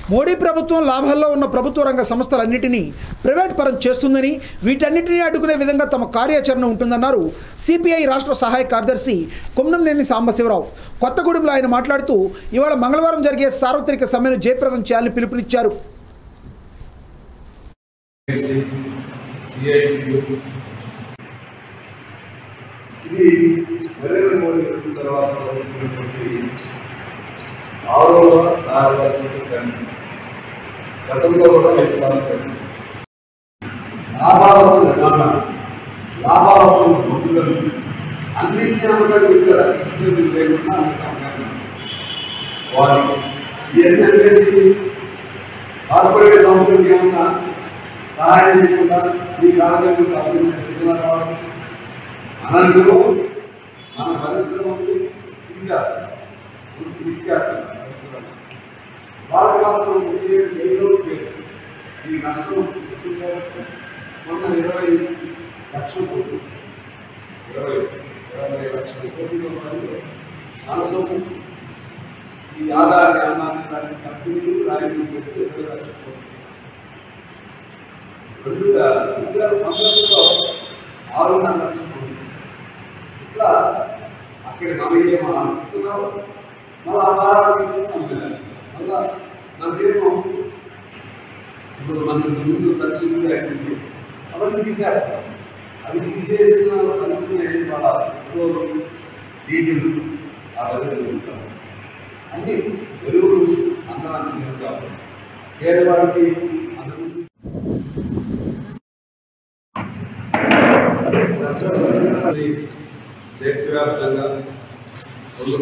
మోడీ ప్రభుత్వం లాభాల్లో ఉన్న ప్రభుత్వ రంగ సంస్థలన్నింటినీ ప్రైవేట్ పరం చేస్తుందని వీటన్నిటినీ అడ్డుకునే విధంగా తమ కార్యాచరణ ఉంటుందన్నారు సిపిఐ రాష్ట్ర సహాయ కార్యదర్శి కొమ్నంనేని సాంబశివరావు కొత్తగూడెంలో ఆయన మాట్లాడుతూ ఇవాళ మంగళవారం జరిగే సార్వత్రిక సమ్మెను జయప్రదం చేయాలని పిలుపునిచ్చారు ఇది నరేంద్ర మోడీ వచ్చిన తర్వాత ఉన్నటువంటి ఆరవ సార్వత్రిక సమ్మె గతంలో కూడా ఐదు సార్లు పెట్టింది. లాభాల నిర్మాణ లాభాల పొందుదలు అన్నింటినీ అమ్మకాలు ఇక్కడ ఇబ్బంది లేకుండా అన్ని అమ్మకాలు వారి ఇవన్నీ అనేసి కార్పొరేట్ సంస్థలకు ఏమన్నా సహాయం చేయకుండా ఈ కార్యక్రమం అభివృద్ధి చెందుతున్నారు కాబట్టి అనంతరం మన పరిశ్రమలు తీసేస్తారు తీసుకేస్తారు వాళ్ళకి మాత్రం ఒకే ఏదో పేరు ఈ నష్టం వచ్చింది కాబట్టి మొన్న ఇరవై లక్షల కోట్లు ఇరవై ఇరవై లక్షల కోట్ల రూపాయలు మనసు ఈ ఆదాయ అన్నాన్ని దాని కంపెనీలు రాయితీ పెట్టి ఇరవై లక్షల కోట్లు రెండు వేల రెండు వేల పంతొమ్మిదిలో ఆరున్నర లక్షల కోట్లు ఇట్లా అక్కడ మనం ఏమో అనుకుంటున్నావు మళ్ళీ ఆ భారాలు అమ్మాలి మళ్ళా మనకేమో ఇప్పుడు మనకి ముందు సబ్సిడీ అయిపోయింది అవన్నీ తీసేస్తారు అవి తీసేసిన అవన్నీ ఏం పడాలి పెట్రోల్ డీజిల్ అవన్నీ ఉంటాయి అన్ని ఎరువులు అందరానికి ఉంటాయి పేదవాడికి అందరూ దేశవ్యాప్తంగా